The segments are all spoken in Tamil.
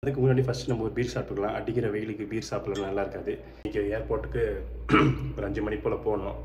அதுக்கு முன்னாடி ஃபஸ்ட் நம்ம ஒரு பீர் சாப்பிட்டுக்கலாம் அடிக்கிற வெயிலுக்கு பீர் சாப்பிடலாம் நல்லா இருக்காது இன்றைக்கி ஏர்போர்ட்டுக்கு ஒரு அஞ்சு மணி போல் போகணும்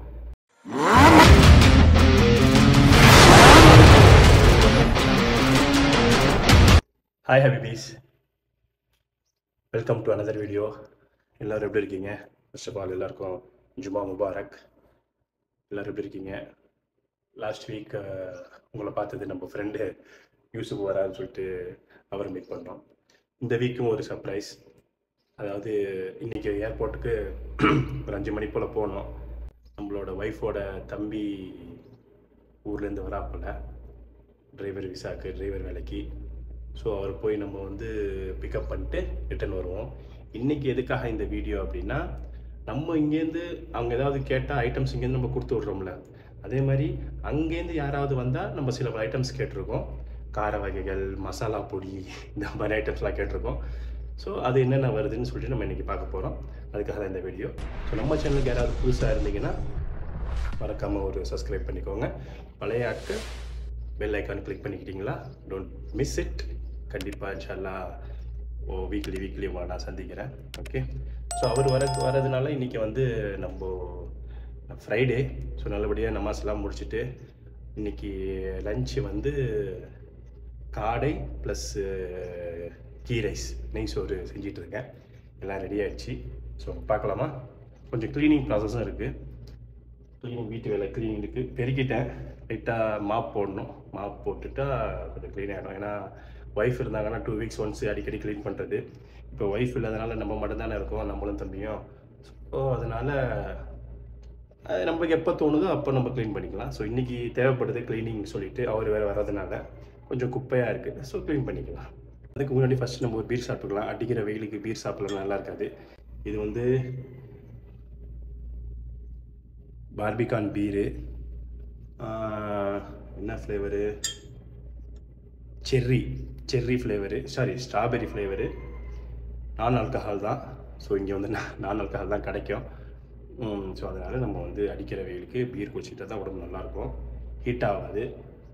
hi happy peace welcome to another video எல்லோரும் எப்படி இருக்கீங்க ஃபர்ஸ்ட் ஆஃப் ஆல் எல்லாருக்கும் ஜுமா முபாரக் எல்லோரும் எப்படி இருக்கீங்க லாஸ்ட் வீக் உங்களை பார்த்தது நம்ம ஃப்ரெண்டு யூசுப் வரான்னு சொல்லிட்டு அவரை மீட் பண்ணோம் இந்த வீக்கும் ஒரு சர்ப்ரைஸ் அதாவது இன்றைக்கி ஏர்போர்ட்டுக்கு ஒரு அஞ்சு மணி போல் போகணும் நம்மளோட ஒய்ஃபோட தம்பி ஊர்லேருந்து வராப்பில் டிரைவர் விசாக்கு டிரைவர் வேலைக்கு ஸோ அவர் போய் நம்ம வந்து பிக்கப் பண்ணிட்டு ரிட்டர்ன் வருவோம் இன்றைக்கி எதுக்காக இந்த வீடியோ அப்படின்னா நம்ம இங்கேருந்து அவங்க ஏதாவது கேட்டால் ஐட்டம்ஸ் இங்கேருந்து நம்ம கொடுத்து விட்றோம்ல அதே மாதிரி அங்கேருந்து யாராவது வந்தால் நம்ம சில ஐட்டம்ஸ் கேட்டிருக்கோம் கார வகைகள் மசாலா பொடி இந்த மாதிரி ஐட்டம்ஸ்லாம் கேட்டிருக்கோம் ஸோ அது என்னென்ன வருதுன்னு சொல்லிட்டு நம்ம இன்றைக்கி பார்க்க போகிறோம் அதுக்காக தான் இந்த வீடியோ ஸோ நம்ம சேனலுக்கு யாராவது புதுசாக இருந்தீங்கன்னா மறக்காமல் ஒரு சப்ஸ்கிரைப் பண்ணிக்கோங்க பழைய ஆட்கள் பெல் ஐக்கான் கிளிக் பண்ணிக்கிட்டீங்களா டோன்ட் மிஸ் இட் கண்டிப்பாக இன்ஷால்லா ஓ வீக்லி வீக்லி உங்களை நான் சந்திக்கிறேன் ஓகே ஸோ அவர் வர வரதுனால இன்றைக்கி வந்து நம்ம ஃப்ரைடே ஸோ நல்லபடியாக நமாஸ்லாம் முடிச்சுட்டு இன்றைக்கி லஞ்சு வந்து காடை ப்ளஸ்ஸு கீ ரைஸ் நெய் சோறு செஞ்சிட்டு இருக்கேன் எல்லாம் ரெடி ஆயிடுச்சு ஸோ பார்க்கலாமா கொஞ்சம் க்ளீனிங் ப்ராசஸும் இருக்குது க்ளீனிங் வீட்டு வேலை க்ளீனிங் இருக்குது பெருக்கிட்டேன் லைட்டாக மாப் போடணும் மாப் போட்டுட்டா கொஞ்சம் க்ளீன் ஆகிடும் ஏன்னா ஒய்ஃப் இருந்தாங்கன்னா டூ வீக்ஸ் ஒன்ஸ் அடிக்கடி க்ளீன் பண்ணுறது இப்போ ஒய்ஃப் இல்லாதனால நம்ம மட்டும் தானே இருக்கோம் நம்மளும் தம்பியும் ஸோ அதனால் அது நமக்கு எப்போ தோணுதோ அப்போ நம்ம க்ளீன் பண்ணிக்கலாம் ஸோ இன்றைக்கி தேவைப்படுது க்ளீனிங் சொல்லிட்டு அவர் வேறு வர்றதுனால கொஞ்சம் குப்பையாக இருக்குது ஸோ க்ளீன் பண்ணிக்கலாம் அதுக்கு முன்னாடி ஃபஸ்ட் நம்ம ஒரு பீர் சாப்பிட்டுக்கலாம் அடிக்கிற வெயிலுக்கு பீர் சாப்பிடலாம் நல்லா இருக்காது இது வந்து பார்பிகான் பீரு என்ன flavour cherry cherry flavour sorry strawberry flavour non alcohol தான் ஸோ இங்கே வந்து நான் ஆல்கஹால் தான் கிடைக்கும் ஸோ அதனால் நம்ம வந்து அடிக்கிற வெயிலுக்கு பீர் குடிச்சிட்டு தான் உடம்பு நல்லாயிருக்கும் ஹீட் ஆகாது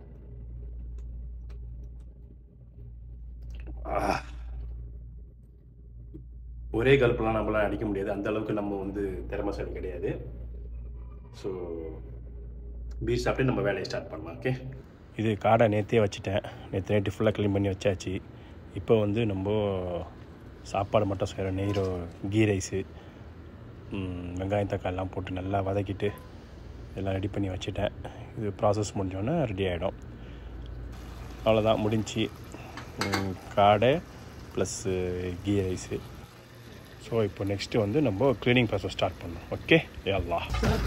ஒரே கல்ப்பெல்லாம் நம்மளாம் அடிக்க முடியாது அந்த அளவுக்கு நம்ம வந்து திறமசாலி கிடையாது ஸோ பீர் சாப்பிட்டு நம்ம வேலையை ஸ்டார்ட் பண்ணலாம் ஓகே இது காடை நேற்றே வச்சுட்டேன் நேற்று நைட்டு ஃபுல்லாக க்ளீன் பண்ணி வச்சாச்சு இப்போ வந்து நம்ம சாப்பாடு மட்டும் செய்கிறோம் நெய்ரோ கீ ரைஸு வெங்காயம் தக்காளிலாம் போட்டு நல்லா வதக்கிட்டு எல்லாம் ரெடி பண்ணி வச்சுட்டேன் இது ப்ராசஸ் முடிஞ்சோன்னே ரெடி ஆகிடும் அவ்வளோதான் முடிஞ்சு காடை ப்ளஸ்ஸு கீ ரைஸு ஸோ இப்போ நெக்ஸ்ட்டு வந்து நம்ம க்ளீனிங் ப்ராசஸ் ஸ்டார்ட் பண்ணோம் ஓகே எல்லாம்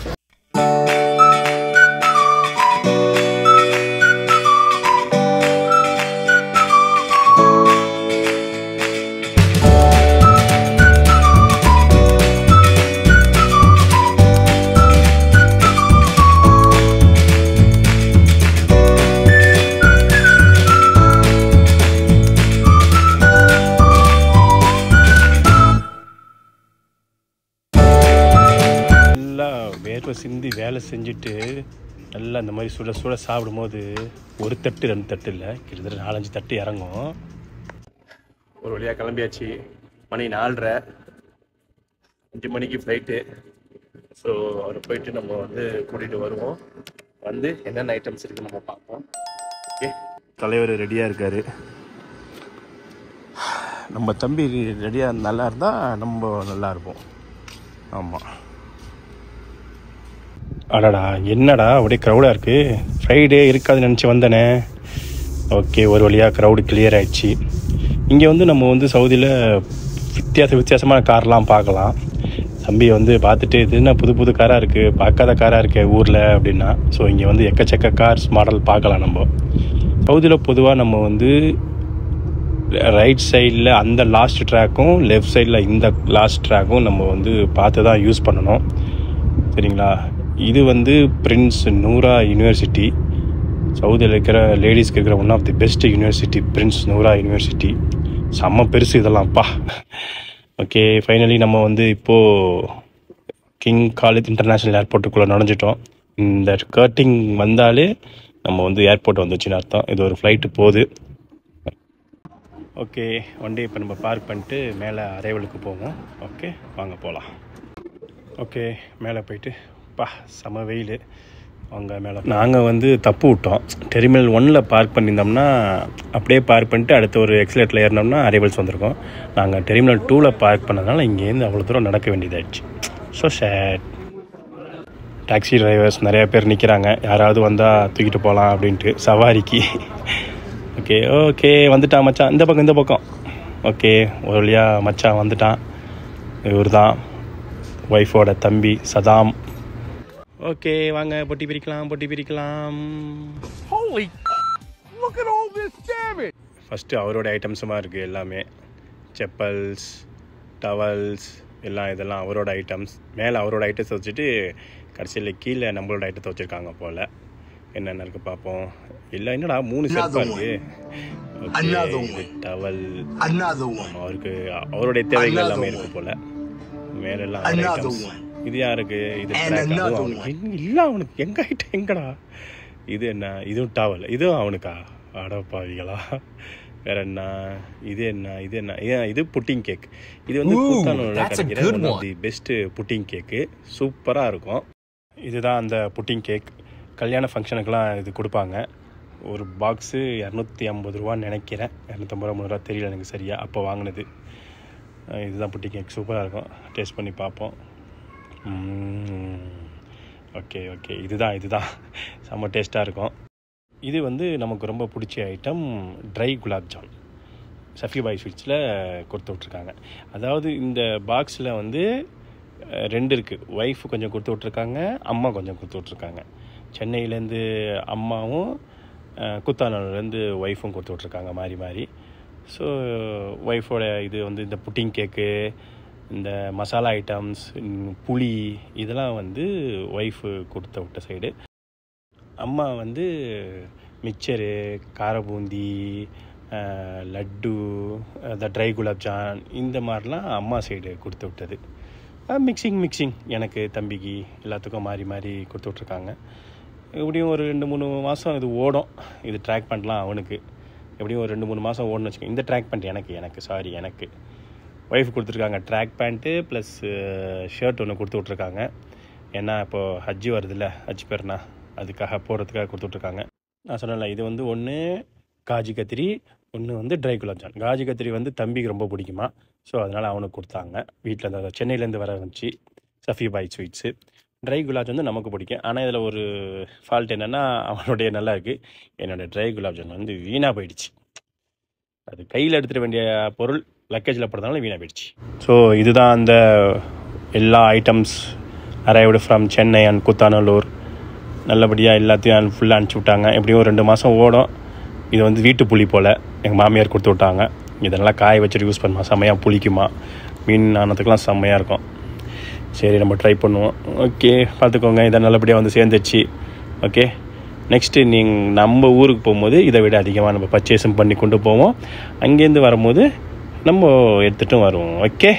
நல்லா வேர்வை சிந்தி வேலை செஞ்சுட்டு நல்லா இந்த மாதிரி சுட சுட சாப்பிடும்போது ஒரு தட்டு ரெண்டு தட்டு இல்லை கிட்டத்தட்ட நாலஞ்சு தட்டு இறங்கும் ஒரு வழியாக கிளம்பியாச்சு மணி நாலரை அஞ்சு மணிக்கு ஃப்ளைட்டு ஸோ அவரை போயிட்டு நம்ம வந்து கூட்டிகிட்டு வருவோம் வந்து என்னென்ன ஐட்டம்ஸ் இருக்குது நம்ம பார்ப்போம் ஓகே தலைவர் ரெடியாக இருக்கார் நம்ம தம்பி ரெடியாக நல்லா இருந்தால் நம்ம நல்லா இருப்போம் ஆமாம் அடடா என்னடா அப்படியே க்ரௌடாக இருக்குது ஃப்ரைடே இருக்காதுன்னு நினச்சி வந்தேனே ஓகே ஒரு வழியாக க்ரௌடு கிளியர் ஆயிடுச்சு இங்கே வந்து நம்ம வந்து சவுதியில் வித்தியாச வித்தியாசமான கார்லாம் பார்க்கலாம் தம்பி வந்து பார்த்துட்டு இது என்ன புது புது காராக இருக்குது பார்க்காத காராக இருக்கே ஊரில் அப்படின்னா ஸோ இங்கே வந்து எக்கச்சக்க கார்ஸ் மாடல் பார்க்கலாம் நம்ம சவுதியில் பொதுவாக நம்ம வந்து ரைட் சைடில் அந்த லாஸ்ட் ட்ராக்கும் லெஃப்ட் சைடில் இந்த லாஸ்ட் ட்ராக்கும் நம்ம வந்து பார்த்து தான் யூஸ் பண்ணணும் சரிங்களா இது வந்து பிரின்ஸ் நூரா யூனிவர்சிட்டி சவுதியில் இருக்கிற லேடிஸ்க்கு இருக்கிற one of the best university Prince Nourah university செம்ம பெருசு இதெல்லாம்ப்பா ஓகே ஃபைனலி நம்ம வந்து இப்போது கிங் காலேஜ் இன்டர்நேஷ்னல் ஏர்போர்ட்டுக்குள்ளே நுழைஞ்சிட்டோம் இந்த கர்ட்டிங் வந்தாலே நம்ம வந்து ஏர்போர்ட் வந்துச்சுன்னு அர்த்தம் இது ஒரு ஃப்ளைட்டு போகுது ஓகே வண்டி இப்போ நம்ம பார்க் பண்ணிட்டு மேலே அரைவலுக்கு போவோம் ஓகே வாங்க போகலாம் ஓகே மேலே போயிட்டு பா செம வெயில் அங்கே மேலே நாங்கள் வந்து தப்பு விட்டோம் டெர்மினல் ஒன்னில் பார்க் பண்ணியிருந்தோம்னா அப்படியே பார்க் பண்ணிட்டு அடுத்த ஒரு எக்ஸலேட்டில் ஏறினோம்னா அரைவல்ஸ் வந்திருக்கோம் நாங்கள் டெர்மினல் டூவில் பார்க் பண்ணதுனால இங்கேருந்து அவ்வளோ தூரம் நடக்க வேண்டியதாகிடுச்சு ஸோ சேட் டாக்ஸி டிரைவர்ஸ் நிறைய பேர் நிற்கிறாங்க யாராவது வந்தால் தூக்கிட்டு போகலாம் அப்படின்ட்டு சவாரிக்கு ஓகே ஓகே வந்துட்டான் மச்சான் இந்த பக்கம் இந்த பக்கம் ஓகே ஒரு வழியாக மச்சான் வந்துட்டான் இவர் தான் ஒய்ஃபோட தம்பி சதாம் ஓகே வாங்க பொட்டி பிரிக்கலாம் பொட்டி பிரிக்கலாம் Holy! Look at all this damage! First அவரோட ஐட்டம்ஸுமா இருக்குது எல்லாமே செப்பல்ஸ் டவல்ஸ் எல்லாம் இதெல்லாம் அவரோட ஐட்டம்ஸ் மேலே அவரோட ஐட்டம்ஸ் வச்சுட்டு கடைசியில் கீழே நம்மளோட ஐட்டத்தை வச்சுருக்காங்க போல் என்னென்ன இருக்குது பார்ப்போம் இல்லை என்னடா மூணு செப்பா Another இருக்கு Another okay towel Another one. அவருக்கு அவருடைய தேவைகள் Another எல்லாமே one. இருக்கு போல மேலெல்லாம் Another ஐட்டம்ஸ் one. இது யாருக்கு இது And track, அதுவும் another அவனுக்கு one. என்ன- இல்ல அவனுக்கு எங்க ஐட்டம் எங்கடா இது என்ன இதுவும் டவல் இதுவும் அவனுக்கா அடப்பாவிகளா வேற என்ன இது என்ன இது என்ன ஏன் இது புட்டிங் கேக் இது வந்து Ooh, கூத்தானூர்ல that's a கிடைக்கிற good one of one. The best pudding cake சூப்பரா இருக்கும் இதுதான் அந்த புட்டிங் கேக் கல்யாண ஃபங்க்ஷனுக்கெல்லாம் இது கொடுப்பாங்க ஒரு பாக்ஸு இரநூத்தி ஐம்பது ரூபான்னு நினைக்கிறேன் இரநூத்தம்பது ரூபா முந்நூறுவா தெரியல எனக்கு சரியா அப்போ வாங்கினது அஹ் இதுதான் புட்டி கேக் சூப்பராக இருக்கும் டேஸ்ட் பண்ணி பார்ப்போம் ஓகே ஓகே இதுதான் இதுதான் செம்ம டேஸ்ட்டாக இருக்கும் இது வந்து நமக்கு ரொம்ப பிடிச்ச ஐட்டம் ட்ரை குலாப் ஜாம் சஃபிபாய் ஸ்வீட்ஸில் கொடுத்து விட்ருக்காங்க அதாவது இந்த பாக்ஸில் வந்து அஹ், ரெண்டு இருக்குது ஒய்ஃப் கொஞ்சம் கொடுத்து விட்ருக்காங்க அம்மா கொஞ்சம் கொடுத்து விட்ருக்காங்க சென்னையிலேருந்து அம்மாவும் அஹ், குத்தானூர்லேருந்து ஒய்ஃபும் கொடுத்து விட்ருக்காங்க மாறி மாறி ஸோ ஒய்ஃபோட இது வந்து இந்த புட்டிங் கேக்கு இந்த மசாலா ஐட்டம்ஸ் புளி இதெல்லாம் வந்து ஒய்ஃபு கொடுத்த விட்ட சைடு அம்மா வந்து மிக்சரு காரபூந்தி அஹ், லட்டு இந்த ட்ரை குலாப் ஜான் இந்த மாதிரிலாம் அம்மா சைடு கொடுத்து விட்டது மிக்சிங் மிக்சிங் எனக்கு தம்பிக்கு எல்லாத்துக்கும் மாறி மாறி கொடுத்து விட்ருக்காங்க எப்படியும் ஒரு ரெண்டு மூணு மாதம் இது ஓடும் இது ட்ராக் பண்ணலாம் அவனுக்கு எப்படியும் ஒரு ரெண்டு மூணு மாதம் ஓடணும் வச்சுக்கோங்க இந்த ட்ராக் பேண்ட் எனக்கு எனக்கு சாரி எனக்கு ஒய்ஃப் கொடுத்துருக்காங்க ட்ராக் பேண்ட்டு ப்ளஸ் ஷர்ட் ஒன்று கொடுத்து விட்ருக்காங்க ஏன்னா இப்போது ஹஜ்ஜி வருதுல்ல ஹஜ் பெருனா அதுக்காக போடுறதுக்காக கொடுத்து விட்ருக்காங்க நான் சொன்னேன்ல இது வந்து ஒன்று காஜி கத்திரி ஒன்று வந்து ட்ரை குலாப் ஜான் காஜி கத்திரி வந்து தம்பிக்கு ரொம்ப பிடிக்குமா ஸோ அதனால் அவனுக்கு கொடுத்தாங்க வீட்டில் இந்த சென்னையிலேருந்து வர இருந்துச்சு சஃபி பாய் ஸ்வீட்ஸு ட்ரை குலாப் ஜான் வந்து நமக்கு பிடிக்கும் ஆனால் இதில் ஒரு ஃபால்ட் என்னென்னா அவனுடைய நல்லா இருக்குது என்னோடய ட்ரை குலாப் ஜான் வந்து வீணாக போயிடுச்சு அது கையில் எடுத்துட வேண்டிய பொருள் லக்கேஜில் போடுறதுனால வீணாக போயிடுச்சு ஸோ இதுதான் அந்த எல்லா items arrived from Chennai and Koothanallur நல்லபடியாக எல்லாத்தையும் ஃபுல்லாக அனுப்பிச்சி விட்டாங்க எப்படியும் ஒரு ரெண்டு மாதம் ஓடும் இது வந்து வீட்டு புளி போல் எங்கள் மாமியார் கொடுத்து விட்டாங்க இதெல்லாம் காய வச்சுட்டு யூஸ் பண்ணுமா செம்மையாக புளிக்குமா மீன் ஆனதுக்கெலாம் செம்மையாக இருக்கும் சரி நம்ம ட்ரை பண்ணுவோம் ஓகே பார்த்துக்கோங்க இதை நல்லபடியாக வந்து சேர்ந்துச்சு ஓகே நெக்ஸ்ட்டு நீங்கள் நம்ம ஊருக்கு போகும்போது இதை விட அதிகமாக நம்ம பர்ச்சேஸும் பண்ணி கொண்டு போவோம் அங்கேருந்து வரும்போது நம்ம எடுத்துகிட்டும் வருவோம் ஓகே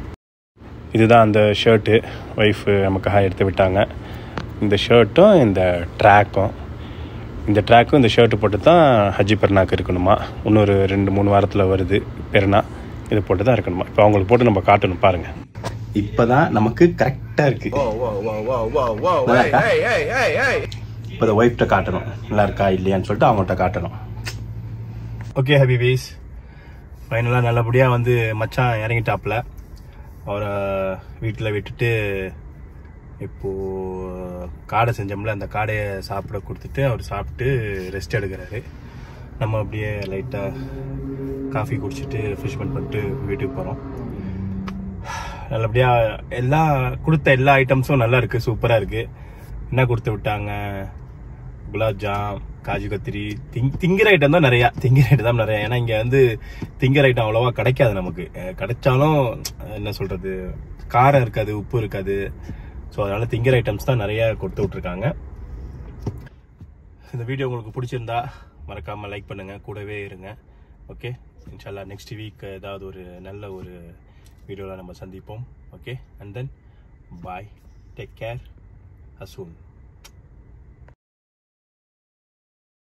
இதுதான் அந்த ஷர்ட்டு ஒய்ஃபு நமக்காக எடுத்து விட்டாங்க இந்த ஷர்ட்டும் இந்த ட்ராக்கும் இந்த ட்ராக்கும் இந்த ஷர்ட்டு போட்டு தான் ஹஜ்ஜி பெருநாக்கு இருக்கணுமா இன்னொரு ரெண்டு மூணு வாரத்தில் வருது பெருனா இது போட்டு தான் இருக்கணுமா இப்போ அவங்களுக்கு போட்டு நம்ம காட்டணும் பாருங்கள் இப்போ தான் நமக்கு கரெக்டாக இருக்குது Whoa, whoa, whoa, whoa, whoa, whoa. நல்லா Hey, இருக்கா? hey, hey, hey, hey. இப்போ அதை ஒய்ஃப்ட்ட காட்டணும் நல்லா இருக்கா இல்லையான்னு சொல்லிட்டு அவங்கள்ட்ட காட்டணும் ஓகே ஹபிபீஸ் ஃபைனலாக நல்லபடியாக வந்து மச்சான் இறங்கிட்டாப்புல அவரை வீட்டில் விட்டுட்டு இப்போது காடை செஞ்சோம்ல அந்த காடையை சாப்பிட கொடுத்துட்டு அவர் சாப்பிட்டு ரெஸ்ட் எடுக்கிறாரு நம்ம அப்படியே லைட்டாக காஃபி குடிச்சிட்டு ரெஃப்ரெஷ்மெண்ட் பண்ணிட்டு வீட்டுக்கு போகிறோம் நல்லபடியாக எல்லா கொடுத்த எல்லா ஐட்டம்ஸும் நல்லா இருக்குது சூப்பராக இருக்குது என்ன கொடுத்து விட்டாங்க குலாப் ஜாம் காஜு கத்திரி திங் திங்கிற ஐட்டம் தான் நிறையா திங்கிற ஐட்டம் தான் நிறையா ஏன்னா இங்கே வந்து திங்கிற ஐட்டம் அவ்வளோவா கிடைக்காது நமக்கு அஹ் கிடைச்சாலும் என்ன சொல்கிறது காரம் இருக்காது உப்பு இருக்காது ஸோ அதனால் திங்கிற ஐட்டம்ஸ் தான் நிறையா கொடுத்து விட்ருக்காங்க இந்த வீடியோ உங்களுக்கு பிடிச்சிருந்தா மறக்காமல் லைக் பண்ணுங்கள் கூடவே இருங்க ஓகே இன்ஷால்லா நெக்ஸ்ட் வீக் ஏதாவது ஒரு நல்ல ஒரு வீடியோவில் நம்ம சந்திப்போம் okay and then bye take care அசூன்